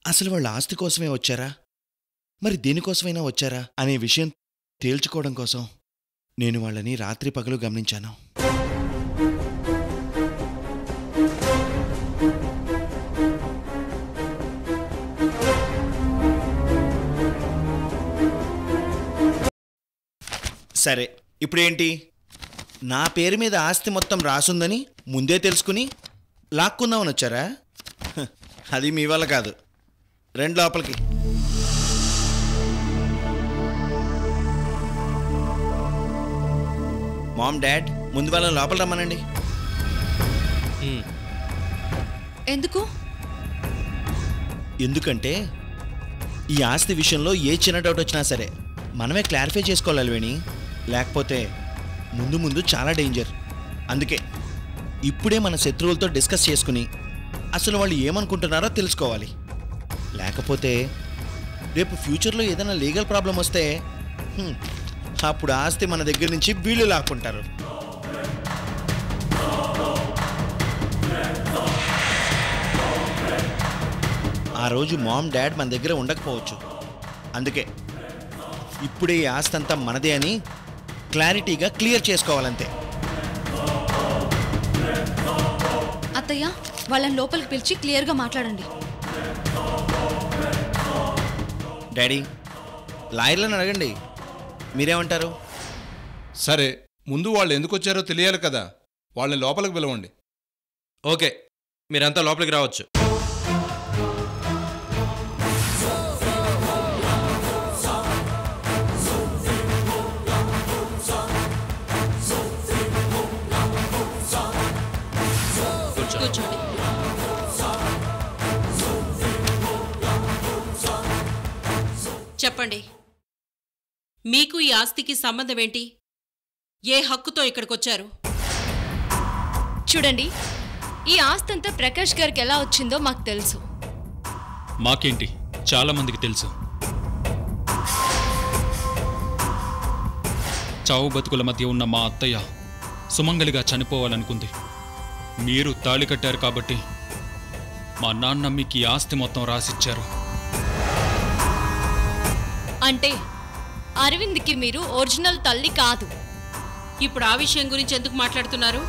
అసలు వాళ్ళ ఆస్తి కోసమే వచ్చారా మరి దేనికోసమైనా వచ్చారా అనే విషయం తేల్చుకోవడం కోసం నేను వాళ్ళని రాత్రి పగలు గమనించాను సరే ఇప్పుడేంటి నా పేరు మీద ఆస్తి మొత్తం రాసుందని ముందే తెలుసుకుని లాక్కుందామని వచ్చారా హ, అది మీ వల్ల కాదు రెండు లోపలికి మామ్ డాడ్ ముందు వాళ్ళని లోపల రమ్మనండి హ్మ్. ఎందుకు ఎందుకంటే ఈ ఆస్తి విషయంలో ఏ చిన్న డౌట్ వచ్చినా సరే మనమే క్లారిఫై చేసుకోవాలి వేణి లేకపోతే ముందు ముందు చాలా డేంజర్ అందుకే ఇప్పుడే మన శత్రువులతో డిస్కస్ చేసుకుని అసలు వాళ్ళు ఏమనుకుంటున్నారో తెలుసుకోవాలి లేకపోతే రేపు ఫ్యూచర్లో ఏదైనా లీగల్ ప్రాబ్లం వస్తే హ్మ్, అప్పుడు ఆస్తి మన దగ్గర నుంచి వీళ్ళు లాక్కుంటారు ఆ రోజు మామ్ డాడ్ మన దగ్గర ఉండకపోవచ్చు అందుకే ఇప్పుడే ఈ ఆస్తి అంతా మనదే అని క్లారిటీగా క్లియర్ చేసుకోవాలంతే అత్తయ్య వాళ్ళని లోపలికి పిలిచి క్లియర్గా మాట్లాడండి డాడీ లాయర్లను అడగండి మీరేమంటారు సరే ముందు వాళ్ళు ఎందుకు వచ్చారో తెలియాలి కదా వాళ్ళని లోపలికి పిలవండి ఓకే మీరంతా లోపలికి రావచ్చు కూర్చో కూర్చోండి చెప్పండి మీకు ఈ ఆస్తికి సంబంధం ఏంటి ఏ హక్కుతో ఇక్కడికొచ్చారు చూడండి ఈ ఆస్తి అంతా ప్రకాష్ గారికి ఎలా వచ్చిందో మాకు తెలుసు మాకేంటి చాలా మందికి తెలుసు చావు బతుకుల మధ్య ఉన్న మా అత్తయ్య సుమంగలిగా చనిపోవాలనుకుంది మీరు తాళి కట్టారు కాబట్టి మా నాన్న మీకు ఈ ఆస్తి మొత్తం రాసిచ్చారు అంటే అరవింద్కి మీరు ఒరిజినల్ తల్లి కాదు ఇప్పుడు ఆ విషయం గురించి ఎందుకు మాట్లాడుతున్నారు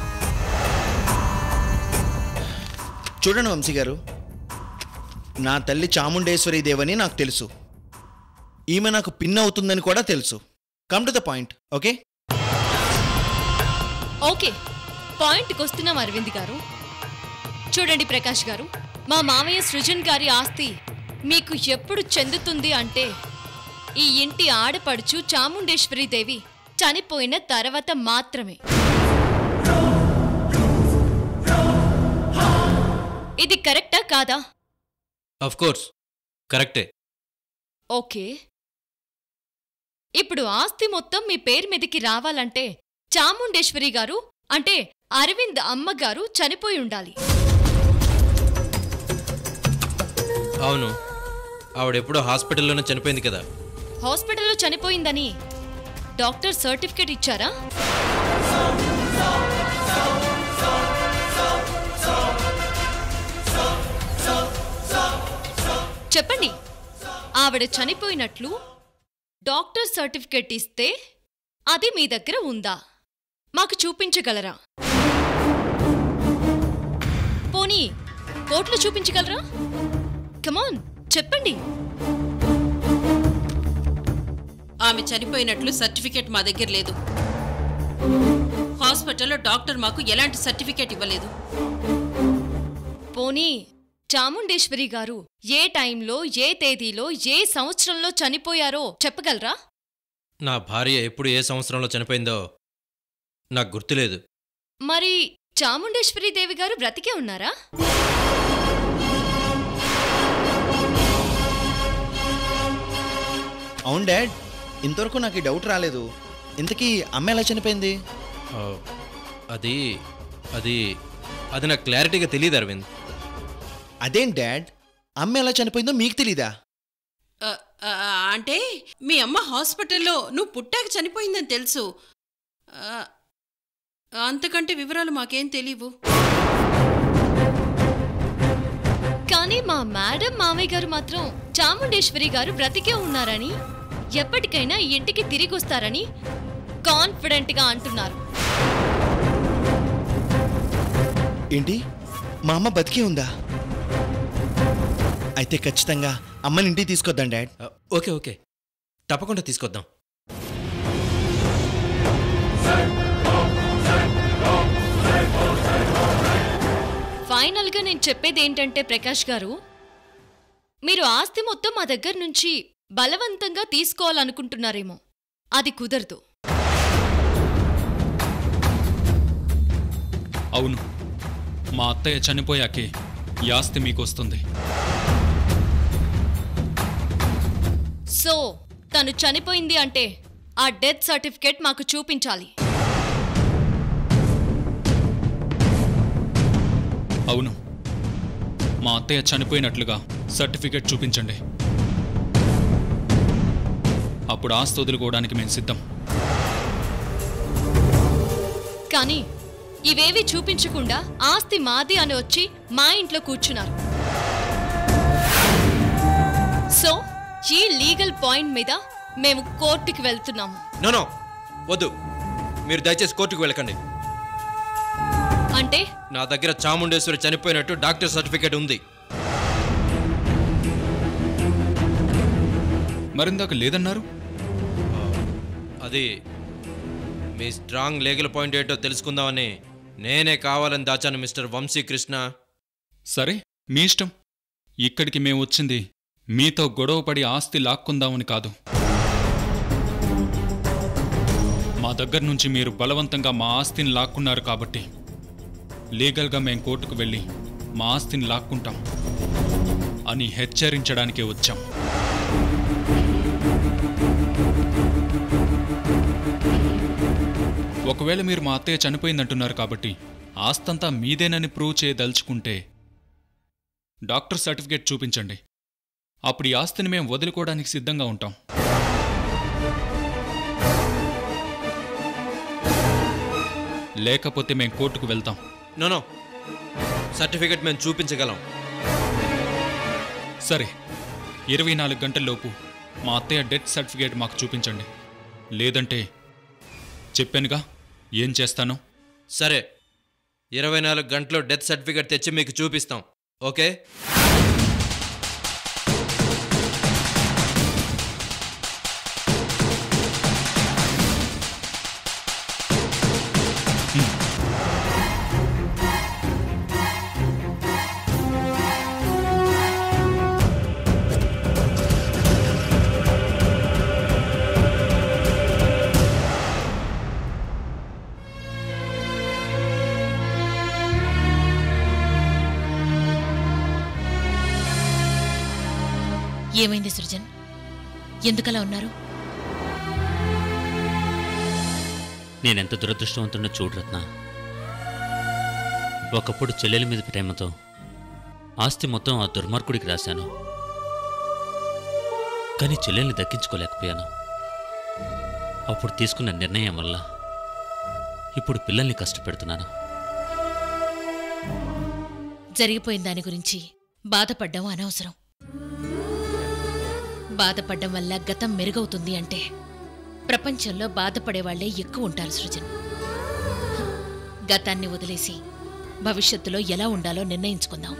చూడండి వంశీ గారు నా తల్లి చాముండేశ్వరి దేవని నాకు తెలుసు ఈమె నాకు పిన్ అవుతుందని కూడా తెలుసు come to the point okay okay పాయింట్కి వస్తున్నాం అరవింద్ గారు చూడండి ప్రకాష్ గారు మా మామయ్య సృజన్ గారి ఆస్తి మీకు ఎప్పుడు చెందుతుంది అంటే ఈ ఇంటి ఆడపడుచు చాముండేశ్వరి దేవి చనిపోయిన తర్వాత మాత్రమే ఇది కరెక్టా కాదా అఫ్ కోర్స్ కరెక్టే ఓకే ఇప్పుడు ఆస్తి మొత్తం మీ పేరు మీదకి రావాలంటే చాముండేశ్వరి గారు అంటే అరవింద్ అమ్మగారు చనిపోయి ఉండాలి అవును ఆవిడెప్పుడో హాస్పిటల్లోనే చనిపోయింది కదా హాస్పిటల్లో చనిపోయిందని డాక్టర్ సర్టిఫికేట్ ఇచ్చారా చెప్పండి ఆవిడ చనిపోయినట్లు డాక్టర్ సర్టిఫికేట్ ఇస్తే అది మీ దగ్గర ఉందా మాకు చూపించగలరా పోనీ కోర్టులో చూపించగలరా కమాన్ చెప్పండి ఆమె చనిపోయినట్లు సర్టిఫికేట్ మా దగ్గర లేదు హాస్పిటల్లో డాక్టర్ మాకు ఎలాంటి సర్టిఫికేట్ ఇవ్వలేదు పోనీ చాముండేశ్వరి గారు ఏ టైంలో ఏ తేదీలో ఏ సంవత్సరంలో చనిపోయారో చెప్పగలరా నా భార్య ఎప్పుడు ఏ సంవత్సరంలో చనిపోయిందో నాకు గుర్తులేదు మరి చాముండేశ్వరి దేవి గారు బ్రతికే ఉన్నారా అవును డాడ్ ఇంతవరకు నాకు ఈ డౌట్ రాలేదు ఇంతకీ అమ్మ ఎలా చనిపోయింది ఆ, అది అది అది నాకు క్లారిటీగా తెలియదు అరవింద్ అదేం డాడ్ అమ్మ ఎలా చనిపోయిందో మీకు తెలీదా ఆ, ఆ, అంటే మీ అమ్మ హాస్పిటల్లో నువ్వు పుట్టాక చనిపోయిందని తెలుసు ఆ, అంతకంటే వివరాలు మాకేం తెలియవు కానీ కానీ మా మేడం మామయ్య గారు మాత్రం చాముండేశ్వరి గారు బ్రతికే ఉన్నారని ఎప్పటికైనా ఈ ఇంటికి తిరిగి వస్తారని కాన్ఫిడెంట్ గా అంటున్నారు ఏంటి మా అమ్మ బతికే ఉందా అయితే ఖచ్చితంగా అమ్మని ఇంటికి తీసుకొద్దాం డాడ్ ఆ, ఓకే ఓకే తప్పకుండా తీసుకొద్దాం ఫైనల్ గా నేను చెప్పేది ఏంటంటే ప్రకాష్ గారు మీరు ఆస్తి మొత్తం మా దగ్గర నుంచి బలవంతంగా తీసుకోవాలనుకుంటున్నారేమో అది కుదరదు అవును మా అత్తయ్య చనిపోయాకే ఈ ఆస్తి మీకు వస్తుంది సో తను చనిపోయింది అంటే ఆ డెత్ సర్టిఫికేట్ మాకు చూపించాలి అవును మా అత్తయ్య చనిపోయినట్లుగా సర్టిఫికేట్ చూపించండి అప్పుడు ఆస్తి వదులుకోవడానికి మేము సిద్ధం కానీ ఇవేవి చూపించకుండా ఆస్తి మాది అని వచ్చి మా ఇంట్లో కూర్చున్నారు సో ఈ లీగల్ పాయింట్ మీద మేము కోర్టుకి వెళ్తున్నాము నో నో వద్దు మీరు దయచేసి కోర్టుకు వెళ్ళకండి అంటే నా దగ్గర చాముండేశ్వరి చనిపోయినట్టు డాక్టర్ సర్టిఫికేట్ ఉంది మరిందాక లేదన్నారు అది మీ స్ట్రాంగ్ లీగల్ పాయింట్ ఏంటో తెలుసుకుందామని నేనే కావాలని దాచాను మిస్టర్ వంశీకృష్ణ సరే మీ ఇష్టం ఇక్కడికి మేము వచ్చింది మీతో గొడవపడి ఆస్తి లాక్కుందామని కాదు మా దగ్గర నుంచి మీరు బలవంతంగా మా ఆస్తిని లాక్కున్నారు కాబట్టి లీగల్గా మేం కోర్టుకు వెళ్ళి మా ఆస్తిని లాక్కుంటాం అని హెచ్చరించడానికే వచ్చాం ఒకవేళ మీరు మా అత్తయ్య చనిపోయిందంటున్నారు కాబట్టి ఆస్తంతా మీదేనని ప్రూవ్ చేయదలుచుకుంటే డాక్టర్ సర్టిఫికేట్ చూపించండి అప్పుడు ఈ ఆస్తిని మేము వదులుకోవడానికి సిద్ధంగా ఉంటాం లేకపోతే మేము కోర్టుకు వెళ్తాం నో నో సర్టిఫికేట్ మేము చూపించగలం సరే ఇరవై నాలుగు గంటల్లోపు మా అత్తయ్య డెత్ సర్టిఫికేట్ మాకు చూపించండి లేదంటే చెప్పానుగా ఏం చేస్తానో సరే ఇరవై నాలుగు గంటలో డెత్ సర్టిఫికేట్ తెచ్చి మీకు చూపిస్తాం ఓకే ఏమైంది సృజన్ ఎందుకలా ఉన్నారు నేనెంత దురదృష్టవంతుడో చూడు రత్న ఒకప్పుడు చెల్లెల మీద ప్రేమతో ఆస్తి మొత్తం ఆ దుర్మార్గుడికి రాశాను కానీ చెల్లెల్ని దక్కించుకోలేకపోయాను అప్పుడు తీసుకున్న నిర్ణయం వల్ల ఇప్పుడు పిల్లల్ని కష్టపెడుతున్నాను జరిగిపోయిన దాని గురించి బాధపడ్డం అనవసరం బాధపడ్డం వల్ల గతం మెరుగవుతుంది అంటే ప్రపంచంలో బాధపడే వాళ్లే ఎక్కువ ఉంటారు సృజన్ గతాన్ని వదిలేసి భవిష్యత్తులో ఎలా ఉండాలో నిర్ణయించుకుందాం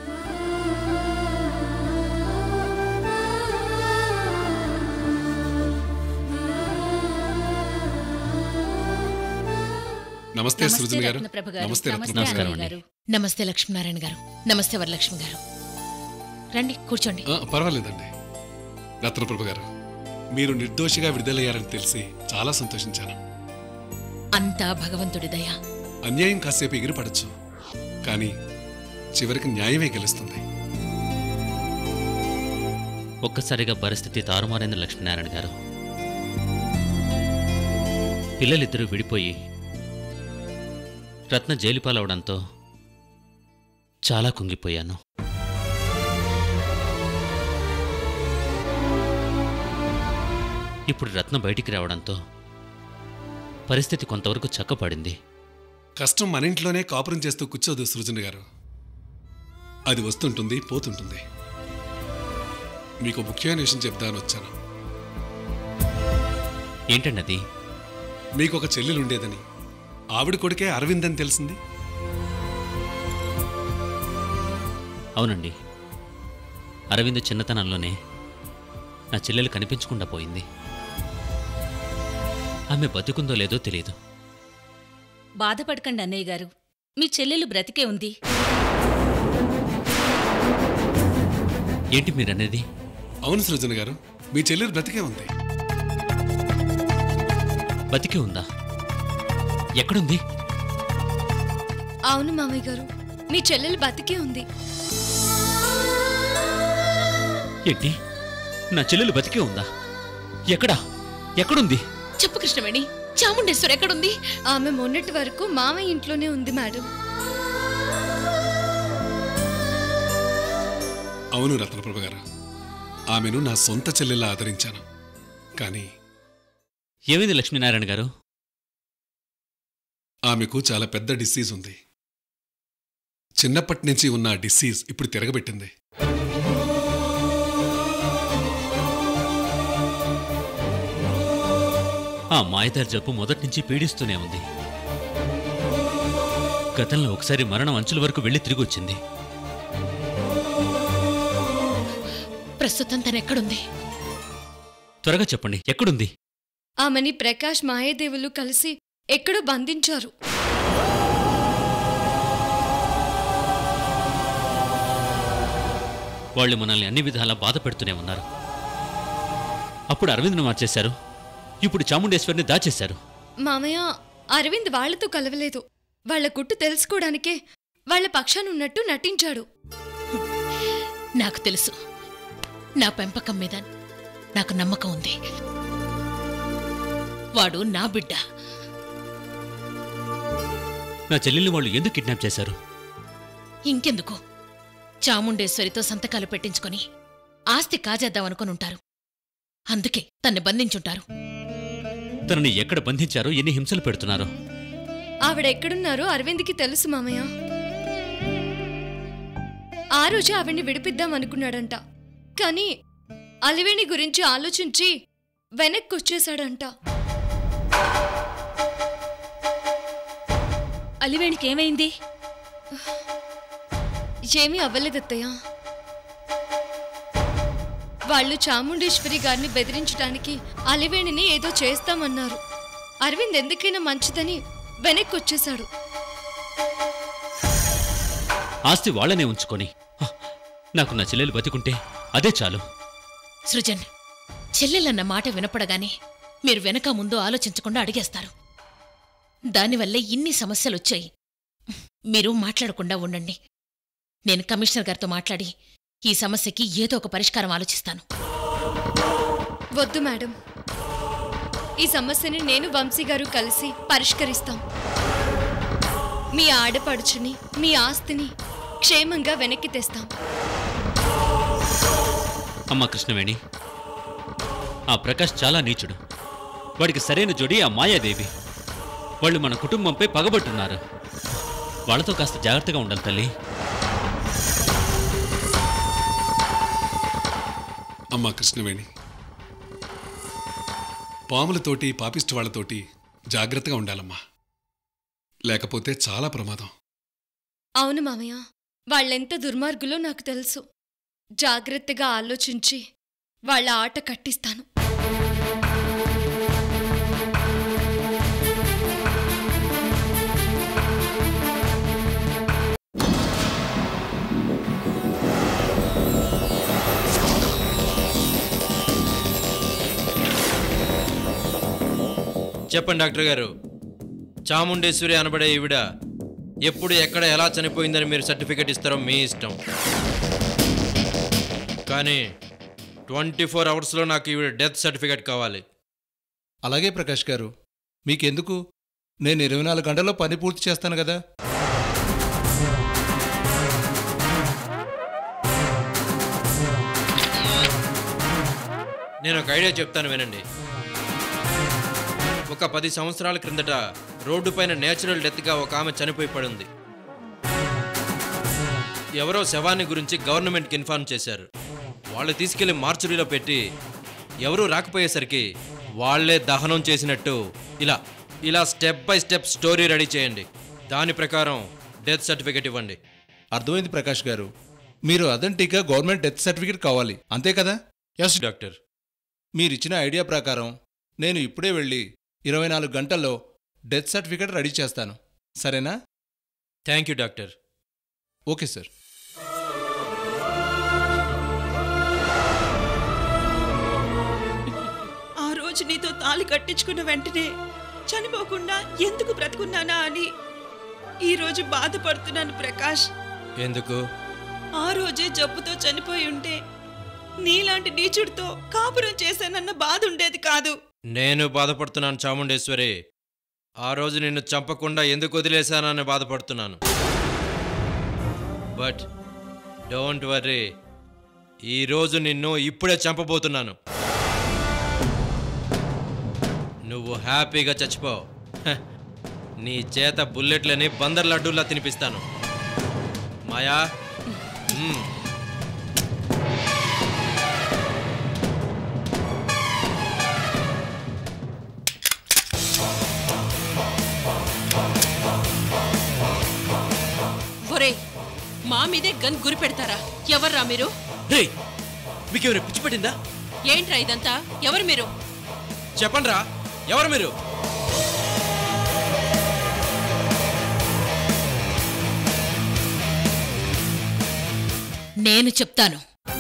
నమస్తే సృజన్ గారు రత్నప్రభ గారు. నమస్తే నమస్తే రత్నప్రభ నమస్కారం అన్నయ్య అండి. గారు నమస్తే లక్ష్మీనారాయణ గారు నమస్తే వరలక్ష్మి గారు రండి కూర్చోండి ఆ, పర్వాలేదండి రత్నప్రభ గారు మీరు నిర్దోషిగా విడుదలయ్యారని తెలిసి చాలా సంతోషించాను అంతా భగవంతుడి దయ అన్యాయం కాసేపు ఎగిరిపడచ్చు కానీ చివరికి న్యాయమే గెలుస్తుంది ఒక్కసారిగా పరిస్థితి తారుమారైంది లక్ష్మీనారాయణ గారు పిల్లలిద్దరూ విడిపోయి రత్న జైలుపాలవడంతో చాలా కుంగిపోయాను ఇప్పుడు రత్న బయటికి రావడంతో పరిస్థితి కొంతవరకు చక్కపడింది కష్టం మన ఇంట్లోనే కాపురం చేస్తూ కూర్చోదు సృజన్ గారు అది వస్తుంటుంది పోతుంటుంది మీకు ముఖ్యమైన విషయం చెప్దామని వచ్చాను ఏంటండి అది మీకు ఒక చెల్లెలు ఉండేదని ఆవిడ కొడుకే అరవింద్ అని తెలిసింది అవునండి అరవింద్ చిన్నతనంలోనే నా చెల్లెలు కనిపించకుండా పోయింది ఆమె బతుకుందో లేదో తెలియదు బాధపడకండి అన్నయ్య గారు మీ చెల్లెలు బ్రతికే ఉంది ఏంటి మీరనేది అవును సృజన గారు మీ చెల్లెలు బ్రతికే ఉంది బతికి ఉందా ఎక్కడుంది అవును మామయ్య గారు మీ చెల్లెలు బతికే ఉంది ఏంటి నా చెల్లెలు బతికే ఉందా ఎక్కడా ఎక్కడుంది చెప్పు కృష్ణవేణి చాముండేశ్వర్ ఎక్కడుంది ఆమె మొన్నటి వరకు మామయ్య ఇంట్లోనే ఉంది మేడం అవును రత్నప్రభ గారు ఆమెను నా సొంత చెల్లెల్లా ఆదరించాను కానీ ఏమైంది లక్ష్మీనారాయణ గారు ఆమెకు చాలా పెద్ద డిసీజ్ ఉంది చిన్నప్పటి నుంచి ఉన్న ఆ డిసీజ్ ఇప్పుడు తిరగబెట్టింది ఆ మాయదారి జబ్బు మొదటి నుంచి పీడిస్తూనే ఉంది గతంలో ఒకసారి మరణం అంచుల వరకు వెళ్ళి తిరిగి వచ్చింది ప్రస్తుతం తను ఎక్కడుంది త్వరగా చెప్పండి ఎక్కడుంది ఆమెని ప్రకాష్ మాయాదేవులు కలిసి ఎక్కడో బంధించారు వాళ్ళు మనల్ని అన్ని విధాలా బాధ పెడుతూనే ఉన్నారు అప్పుడు అరవింద్ను మార్చేశారు ఇప్పుడు చాముండేశ్వరిని దాచేశారు మామయ్య అరవింద్ వాళ్లతో కలవలేదు వాళ్ళ గుట్టు తెలుసుకోవడానికే వాళ్ళ పక్షాన ఉన్నట్టు నటించాడు నాకు తెలుసు నా పెంపకం మీద నాకు నమ్మకం ఉంది వాడు నా బిడ్డ నా చెల్లెల్ని వాళ్ళు ఎందుకు కిడ్నాప్ చేశారు ఇంకెందుకు చాముండేశ్వరితో సంతకాలు పెట్టించుకొని ఆస్తి కాజేద్దామనుకుని ఉంటారు అందుకే తన్ని బంధించుంటారు తనని ఎక్కడ బంధించారో ఎన్ని హింసలు పెడుతున్నారో ఆవిడ ఎక్కడున్నారో అరవింద్కి తెలుసు మామయ్య ఆ రోజు ఆవిడ్ని విడిపిద్దాం అనుకున్నాడంట కానీ అలివేణి గురించి ఆలోచించి వెనక్కి వచ్చేశాడంట అలివేణికి ఏమైంది ఏమీ అవ్వలేదత్తయ్య వాళ్ళు చాముండేశ్వరి గారిని బెదిరించడానికి అలివేణిని ఏదో చేస్తామన్నారు అరవింద్ ఎందుకైనా మంచిదని వెనక్కి వచ్చేశాడు ఆస్తి వాళ్ళనే ఉంచుకొని హ, నాకు నా చెల్లెలు బతికుంటే అదే చాలు సృజన్ చెల్లెలన్న మాట వినపడగానే మీరు వెనక ముందు ఆలోచించకుండా అడిగేస్తారు దానివల్లే ఇన్ని సమస్యలొచ్చాయి మీరు మాట్లాడకుండా ఉండండి నేను కమిషనర్ గారితో మాట్లాడి ఈ సమస్యకి ఏదో ఒక పరిష్కారం ఆలోచిస్తాను వద్దు మేడం ఈ సమస్యని నేను వంశీ గారు కలిసి పరిష్కరిస్తాం మీ ఆడపడుచుని మీ ఆస్తిని క్షేమంగా వెనక్కి తెస్తాం అమ్మా కృష్ణవేణి ఆ ప్రకాష్ చాలా నీచుడు వాడికి సరైన జోడి ఆ మాయాదేవి వాళ్ళు మన కుటుంబంపై పగబట్టున్నారు వాళ్ళతో కాస్త జాగ్రత్తగా ఉండాలి తల్లి అమ్మా కృష్ణవేణి పాములతోటి పాపిష్టి వాళ్ళతోటి జాగ్రత్తగా ఉండాలమ్మా లేకపోతే చాలా ప్రమాదం అవును మామయ్య వాళ్ళెంత దుర్మార్గులో నాకు తెలుసు జాగ్రత్తగా ఆలోచించి వాళ్ళ ఆట కట్టిస్తాను చెప్పండి డాక్టర్ గారు చాముండేశ్వరి అనబడే ఈవిడ ఎప్పుడు ఎక్కడ ఎలా చనిపోయిందని మీరు సర్టిఫికేట్ ఇస్తారో మీ ఇష్టం కానీ ట్వంటీ ఫోర్ అవర్స్లో నాకు ఈవిడ డెత్ సర్టిఫికేట్ కావాలి అలాగే ప్రకాష్ గారు మీకెందుకు నేను ఇరవై నాలుగు గంటల్లో పని పూర్తి చేస్తాను కదా నేను ఒక ఐడియా చెప్తాను వినండి ఒక పది సంవత్సరాల క్రిందట రోడ్డుపైన నేచురల్ డెత్గా ఒక ఆమె చనిపోయి పడింది ఎవరో శవాన్ని గురించి గవర్నమెంట్కి ఇన్ఫార్మ్ చేశారు వాళ్ళు తీసుకెళ్లి మార్చురీలో పెట్టి ఎవరూ రాకపోయేసరికి వాళ్ళే దహనం చేసినట్టు ఇలా ఇలా step by step story ready చేయండి దాని ప్రకారం డెత్ సర్టిఫికేట్ ఇవ్వండి అర్థమైంది ప్రకాష్ గారు మీరు అథెంటిక్గా గవర్నమెంట్ డెత్ సర్టిఫికేట్ కావాలి అంతే కదా ఎస్ డాక్టర్ మీరిచ్చిన ఐడియా ప్రకారం నేను ఇప్పుడే వెళ్ళి ఇరవై నాలుగు గంటల్లో డెత్ సర్టిఫికేట్ రెడీ చేస్తాను సరేనా thank you doctor okay sir ఆ రోజు నీతో తాళి కట్టించుకున్న వెంటనే చనిపోకుండా ఎందుకు బ్రతుకున్నానా అని ఈ రోజు బాధపడుతున్నాను ప్రకాష్ ఎందుకు ఆ రోజే జబ్బుతో చనిపోయి ఉంటే నీలాంటి నీచుడితో కాపురం చేశానన్న బాధ ఉండేది కాదు నేను బాధపడుతున్నాను చాముండేశ్వరి ఆ రోజు నిన్ను చంపకుండా ఎందుకు వదిలేశానని బాధపడుతున్నాను బట్ డోంట్ వర్రీ ఈరోజు నిన్ను ఇప్పుడే చంపబోతున్నాను నువ్వు హ్యాపీగా చచ్చిపో హ, నీ చేత బుల్లెట్లని బందర్ లడ్డూలా తినిపిస్తాను మాయా మ్మ్. ఒరే మా మీదే గన్ గురి పెడతారా ఎవర్రా మీరు రే మీకేమైనా పిచ్చి పట్టిందా ఏంట్రా ఇదంతా ఎవరు మీరు చెప్పండి ఎవరు మీరు నేను చెప్తాను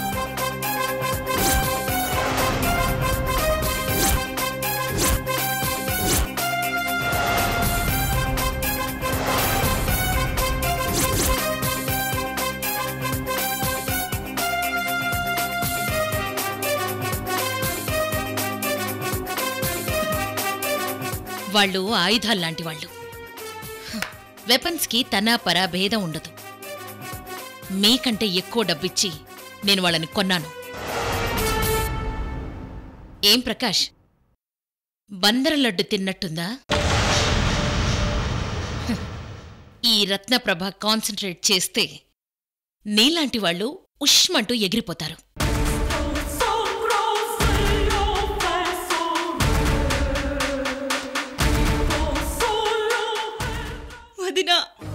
వాళ్ళు ఆయుధాల్లాంటి వాళ్ళు వెపన్స్కి తన పరా భేదం ఉండదు మీకంటే ఎక్కువ డబ్బిచ్చి నేను వాళ్ళని కొన్నాను ఏం ప్రకాష్ బందర లడ్డు తిన్నట్టుందా హ్, ఈ రత్నప్రభ కాన్సన్ట్రేట్ చేస్తే నీలాంటి వాళ్ళు ఉష్మంటూ ఎగిరిపోతారు వదినా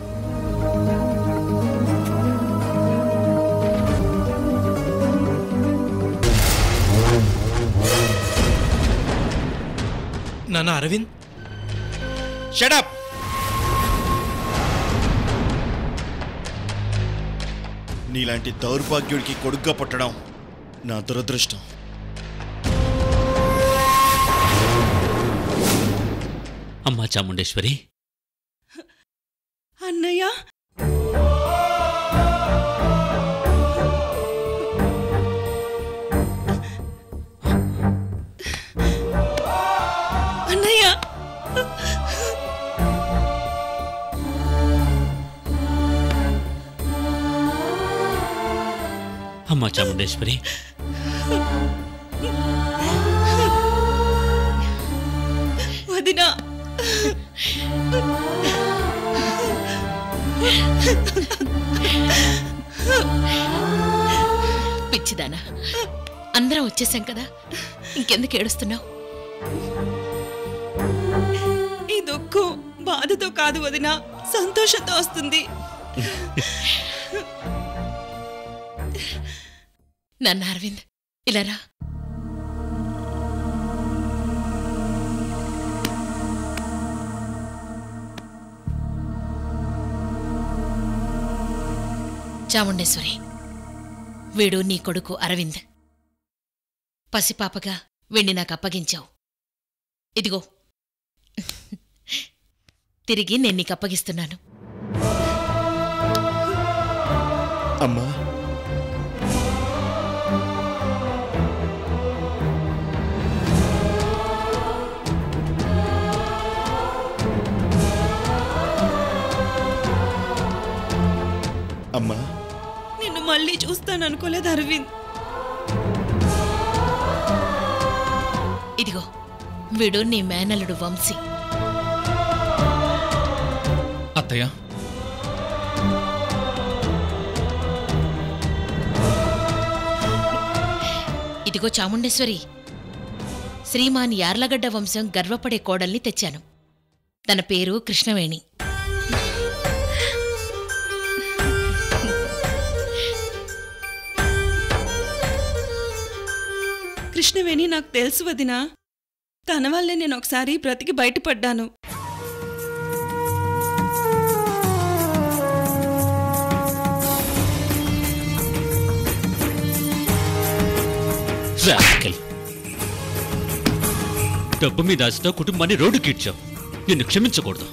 నాన్న అరవింద్ షడప్ నీలాంటి దౌర్భాగ్యుడికి కొడుగ్గా పుట్టడం నా దురదృష్టం అమ్మా చాముండేశ్వరి అన్నయ్య అన్నయ్య అమ్మా చాముండేశ్వరి వదినా పిచ్చిదానా అందరం వచ్చేసాం కదా ఇంకెందుకు ఏడుస్తున్నావు ఈ దుఃఖం బాధతో కాదు వదినా సంతోషంతో వస్తుంది నన్ను అరవింద్ ఇలా రా చాముండేశ్వరి వీడు నీ కొడుకు అరవింద్ పసిపాపగా వీణ్ణి నాకు అప్పగించావు ఇదిగో తిరిగి నేను నీకు అప్పగిస్తున్నాను అమ్మా అమ్మా నిన్ను మళ్ళీ చూస్తాను అనుకోలేదు అరవింద్ ఇదిగో వీడు నీ మేనల్లుడు వంశీ అత్తయ్య ఇదిగో చాముండేశ్వరి శ్రీమాన్ యార్లగడ్డ వంశం గర్వపడే కోడల్ని తెచ్చాను తన పేరు కృష్ణవేణి కృష్ణవేణి నాకు తెలుసు వదినా తన వల్లే నేను ఒకసారి బ్రతికి బయటపడ్డాను రాస్కెల్. డబ్బు మీద ఆశతో కుటుంబాన్ని రోడ్డు కీడ్చావు నిన్ను క్షమించకూడదు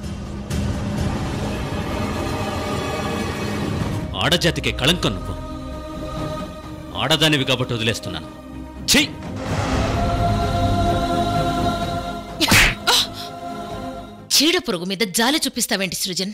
ఆడజాతికే కళంకం నువ్వు ఆడదానివి కాబట్టి వదిలేస్తున్నాను చెయ్యి చీడ పురుగు మీద జాలి చూపిస్తావేంటి సృజన్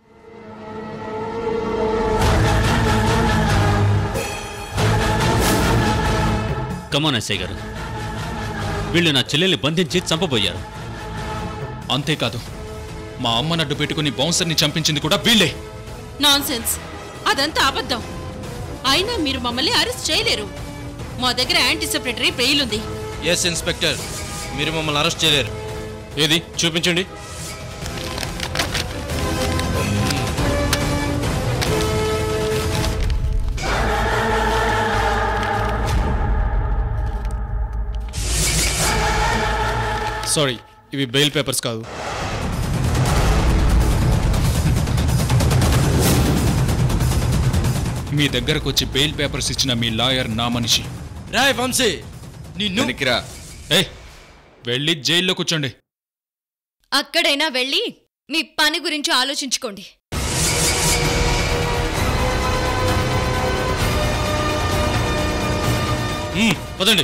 కమాన్ ఎస్ఐ గారు వీళ్ళు నా చెల్లెల్ని బంధించి చంపబోయారు అంతేకాదు మా అమ్మను అడ్డు పెట్టుకుని బౌన్సర్ని చంపించింది కూడా వీళ్ళే నాన్సెన్స్ అదంతా అబద్ధం అయినా మీరు మమ్మల్ని అరెస్ట్ చేయలేరు మా దగ్గర యాంటీ సెపరేటరీ బెయిల్ ఉంది ఎస్ ఇన్స్పెక్టర్ మీరు మమ్మల్ని అరెస్ట్ చేయలేరు ఏది చూపించండి సారీ ఇవి బెయిల్ పేపర్స్ కాదు మీ దగ్గరకు వచ్చి బెయిల్ పేపర్స్ ఇచ్చిన మీ లాయర్ నా మనిషి రాయ్ వంశీ నిన్ను వెనక్కిరా ఏ వెళ్ళి జైల్లో కూర్చోండి అక్కడైనా వెళ్ళి మీ పని గురించి ఆలోచించుకోండి మ్మ్, పదండి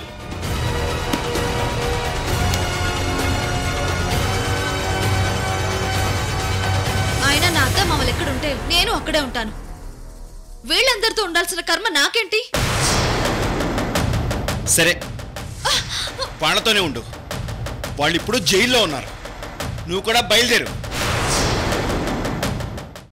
ఆయన నా అత్త మామలు ఎక్కడుంటే నేను అక్కడే ఉంటాను వీళ్ళందరితో ఉండాల్సిన కర్మ నాకేంటి సరే వాళ్ళతోనే ఉండు వాళ్ళు ఇప్పుడు జైల్లో ఉన్నారు నువ్వు కూడా బయలుదేరు